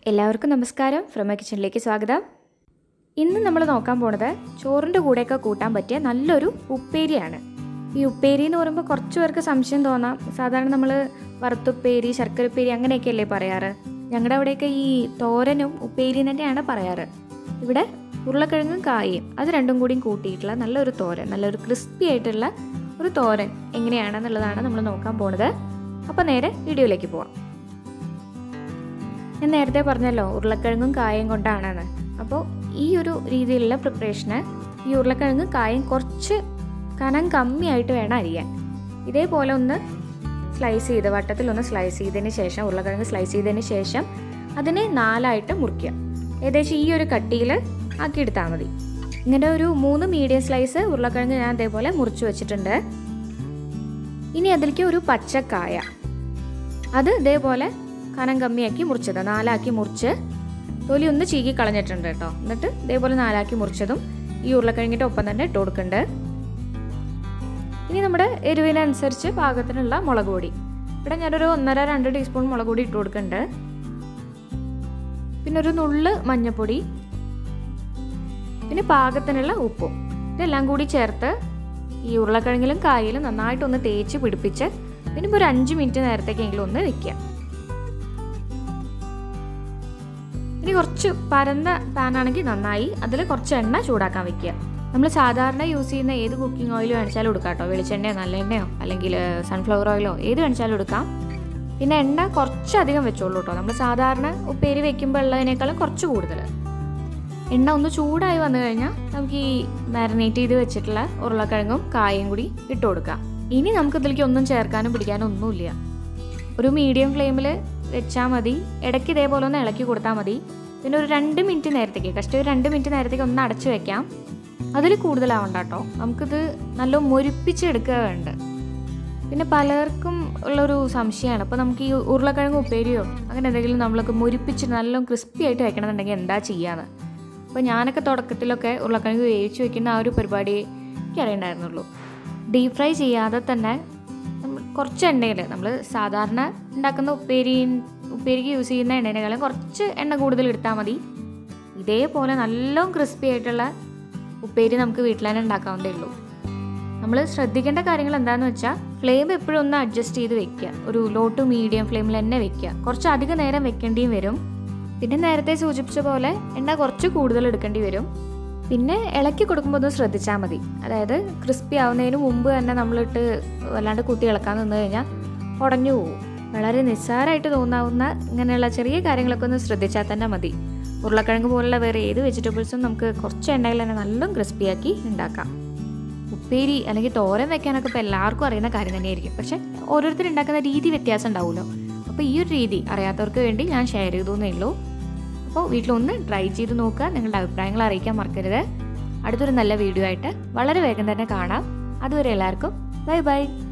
എല്ലാവർക്കും നമസ്കാരം ഫ്രമ കിച്ചണിലേക്ക് സ്വാഗതം ഇന്ന് നമ്മൾ നോക്കാൻ പോണത് ചോറിൻ്റെ കൂടെയൊക്കെ കൂട്ടാൻ പറ്റിയ നല്ലൊരു ഉപ്പേരിയാണ് ഈ ഉപ്പേരി എന്ന് പറയുമ്പോൾ കുറച്ച് പേർക്ക് സംശയം തോന്നാം സാധാരണ നമ്മൾ വറുത്തുപ്പേരി ശർക്കര ഉപ്പേരി അങ്ങനെയൊക്കെയല്ലേ പറയാറ് ഞങ്ങളുടെ അവിടെയൊക്കെ ഈ തോരനും ഉപ്പേരിയും തന്നെയാണ് പറയാറ് ഇവിടെ ഉരുളക്കിഴങ്ങും കായയും അത് രണ്ടും കൂടിയും കൂട്ടിയിട്ടുള്ള നല്ലൊരു തോരൻ നല്ലൊരു ക്രിസ്പി ആയിട്ടുള്ള ഒരു തോരൻ എങ്ങനെയാണെന്നുള്ളതാണ് നമ്മൾ നോക്കാൻ പോണത് അപ്പോൾ നേരെ വീഡിയോയിലേക്ക് പോവാം ഞാൻ നേരത്തെ പറഞ്ഞല്ലോ ഉരുളക്കിഴങ്ങും കായയും കൊണ്ടാണെന്ന് അപ്പോൾ ഈ ഒരു രീതിയിലുള്ള പ്രിപ്പറേഷന് ഈ ഉരുളക്കിഴങ്ങും കായും കുറച്ച് കനം കമ്മിയായിട്ട് വേണം അരിയാൻ ഇതേപോലെ ഒന്ന് സ്ലൈസ് ചെയ്ത് വട്ടത്തിൽ ഒന്ന് സ്ലൈസ് ചെയ്തതിന് ശേഷം ഉരുളക്കിഴങ്ങ് സ്ലൈസ് ചെയ്തതിന് ശേഷം അതിനെ നാലായിട്ട് മുറിക്കുക ഏകദേശം ഈ ഒരു കട്ടിയിൽ ആക്കിയെടുത്താൽ മതി ഇങ്ങനെ ഒരു മൂന്ന് മീഡിയം സ്ലൈസ് ഉരുളക്കിഴങ്ങ് ഞാൻ അതേപോലെ മുറിച്ച് വെച്ചിട്ടുണ്ട് ഇനി അതിലേക്ക് ഒരു പച്ചക്കായ അത് ഇതേപോലെ കനം കമ്മിയാക്കി മുറിച്ചത് നാലാക്കി മുറിച്ച് തൊലി ഒന്ന് ചീകി കളഞ്ഞിട്ടുണ്ട് കേട്ടോ എന്നിട്ട് ഇതേപോലെ നാലാക്കി മുറിച്ചതും ഈ ഉരുളക്കിഴങ്ങിൻ്റെ ഒപ്പം തന്നെ ഇട്ട് കൊടുക്കുന്നുണ്ട് ഇനി നമ്മുടെ എരിവിനനുസരിച്ച് പാകത്തിനുള്ള മുളക് പൊടി ഇവിടെ ഞാനൊരു ഒന്നര രണ്ട് ടീസ്പൂൺ മുളക് പൊടി ഇട്ട് കൊടുക്കുന്നുണ്ട് പിന്നെ ഒരു നുള്ള് മഞ്ഞൾപ്പൊടി പിന്നെ പാകത്തിനുള്ള ഉപ്പും ഇതെല്ലാം കൂടി ചേർത്ത് ഈ ഉരുളക്കിഴങ്ങിലും കായലും നന്നായിട്ടൊന്ന് തേച്ച് പിടിപ്പിച്ച് പിന്നെ ഒരു അഞ്ച് മിനിറ്റ് നേരത്തേക്കെങ്കിലും ഒന്ന് വെക്കുക ഇനി കുറച്ച് പരന്ന പാനാണെങ്കിൽ നന്നായി അതിൽ കുറച്ച് എണ്ണ ചൂടാക്കാൻ വെക്കുക നമ്മൾ സാധാരണ യൂസ് ചെയ്യുന്ന ഏത് കുക്കിംഗ് ഓയിൽ വേണിച്ചാലും എടുക്കാം കേട്ടോ വെളിച്ചെണ്ണയോ നല്ലെണ്ണയോ അല്ലെങ്കിൽ സൺഫ്ലവർ ഓയിലോ ഏത് വേണിച്ചാലും എടുക്കാം പിന്നെ എണ്ണ കുറച്ചധികം വെച്ചോളൂ കേട്ടോ നമ്മൾ സാധാരണ ഉപ്പേരി വെക്കുമ്പോൾ ഉള്ളതിനേക്കാളും കുറച്ച് കൂടുതൽ എണ്ണ ഒന്ന് ചൂടായി വന്നു കഴിഞ്ഞാൽ നമുക്ക് ഈ മാരിനേറ്റ് ചെയ്ത് വെച്ചിട്ടുള്ള ഉരുളക്കിഴങ്ങും കായും കൂടി ഇട്ട് കൊടുക്കാം ഇനി നമുക്ക് ഇതിലേക്ക് ഒന്നും ചേർക്കാനും പിടിക്കാനും ഒന്നുമില്ല ഒരു മീഡിയം ഫ്ലെയിമിൽ വെച്ചാൽ മതി ഇടയ്ക്ക് ഇതേപോലെ ഒന്ന് ഇളക്കി കൊടുത്താൽ മതി പിന്നെ ഒരു രണ്ട് മിനിറ്റ് നേരത്തേക്ക് കഷ്ടി ഒരു രണ്ട് മിനിറ്റ് നേരത്തേക്ക് ഒന്ന് അടച്ചു വെക്കാം അതിൽ കൂടുതലാവണ്ട കേട്ടോ നമുക്കിത് നല്ല മുരിപ്പിച്ചെടുക്കുക വേണ്ട പിന്നെ പലർക്കും ഉള്ളൊരു സംശയമാണ് അപ്പോൾ നമുക്ക് ഈ ഉരുളക്കിഴങ്ങ് ഉപ്പേരിയോ അങ്ങനെ എന്തെങ്കിലും നമ്മളൊക്കെ മുരിപ്പിച്ച് നല്ല ക്രിസ്പി ആയിട്ട് വെക്കണമെന്നുണ്ടെങ്കിൽ എന്താ ചെയ്യാന്ന് അപ്പോൾ ഞാനൊക്കെ തുടക്കത്തിലൊക്കെ ഉരുളക്കിഴങ്ങ് വേവിച്ച് വെക്കുന്ന ആ ഒരു പരിപാടി എനിക്ക് അറിയണ്ടായിരുന്നുള്ളൂ ഡീപ് ഫ്രൈ ചെയ്യാതെ തന്നെ നമ്മൾ കുറച്ച് എണ്ണയിൽ നമ്മൾ സാധാരണ ഉണ്ടാക്കുന്ന ഉപ്പേരി ഉപ്പേരിക്ക് യൂസ് ചെയ്യുന്ന എണ്ണേനേക്കാളും കുറച്ച് എണ്ണ കൂടുതൽ എടുത്താൽ മതി ഇതേപോലെ നല്ലോണം ക്രിസ്പി ആയിട്ടുള്ള ഉപ്പേരി നമുക്ക് വീട്ടിൽ തന്നെ ഉണ്ടാക്കാവുന്നതേ ഉള്ളൂ നമ്മൾ ശ്രദ്ധിക്കേണ്ട കാര്യങ്ങൾ എന്താണെന്ന് വെച്ചാൽ ഫ്ലെയിം എപ്പോഴും ഒന്ന് അഡ്ജസ്റ്റ് ചെയ്ത് വെക്കുക ഒരു ലോ ടു മീഡിയം ഫ്ലെയിമിൽ തന്നെ വെക്കുക കുറച്ച് അധികം നേരം വെക്കേണ്ടിയും വരും പിന്നെ നേരത്തെ സൂചിപ്പിച്ച പോലെ എണ്ണ കുറച്ച് കൂടുതൽ എടുക്കേണ്ടി വരും പിന്നെ ഇളക്കി കൊടുക്കുമ്പോൾ ഒന്ന് ശ്രദ്ധിച്ചാൽ മതി അതായത് ക്രിസ്പി ആവുന്നതിന് മുമ്പ് തന്നെ നമ്മളിട്ട് വല്ലാണ്ട് കുത്തി ഇളക്കാൻ നിന്ന് കഴിഞ്ഞാൽ ഉടഞ്ഞു പോകും വളരെ നിസ്സാരമായിട്ട് തോന്നാവുന്ന ഇങ്ങനെയുള്ള ചെറിയ കാര്യങ്ങളൊക്കെ ഒന്ന് ശ്രദ്ധിച്ചാൽ തന്നെ മതി ഉരുളക്കിഴങ്ങ് പോലുള്ള വേറെ ഏത് വെജിറ്റബിൾസും നമുക്ക് കുറച്ച് എണ്ണയിൽ തന്നെ നല്ല ക്രിസ്പിയാക്കി ഉണ്ടാക്കാം ഉപ്പേരി അല്ലെങ്കിൽ തോരൻ വെക്കാനൊക്കെ ഇപ്പോൾ എല്ലാവർക്കും അറിയുന്ന കാര്യം തന്നെയായിരിക്കും പക്ഷേ ഓരോരുത്തർ ഉണ്ടാക്കുന്ന രീതി വ്യത്യാസം ഉണ്ടാവുമല്ലോ അപ്പോൾ ഈ ഒരു രീതി അറിയാത്തവർക്ക് വേണ്ടി ഞാൻ ഷെയർ ചെയ്തു എന്നേ ഉള്ളൂ അപ്പോൾ വീട്ടിലൊന്ന് ട്രൈ ചെയ്ത് നോക്കുക നിങ്ങളുടെ അഭിപ്രായങ്ങൾ അറിയിക്കാൻ മറക്കരുത് അടുത്തൊരു നല്ല വീഡിയോ ആയിട്ട് വളരെ വേഗം തന്നെ കാണാം അതുവരെ എല്ലാവർക്കും ബൈ ബൈ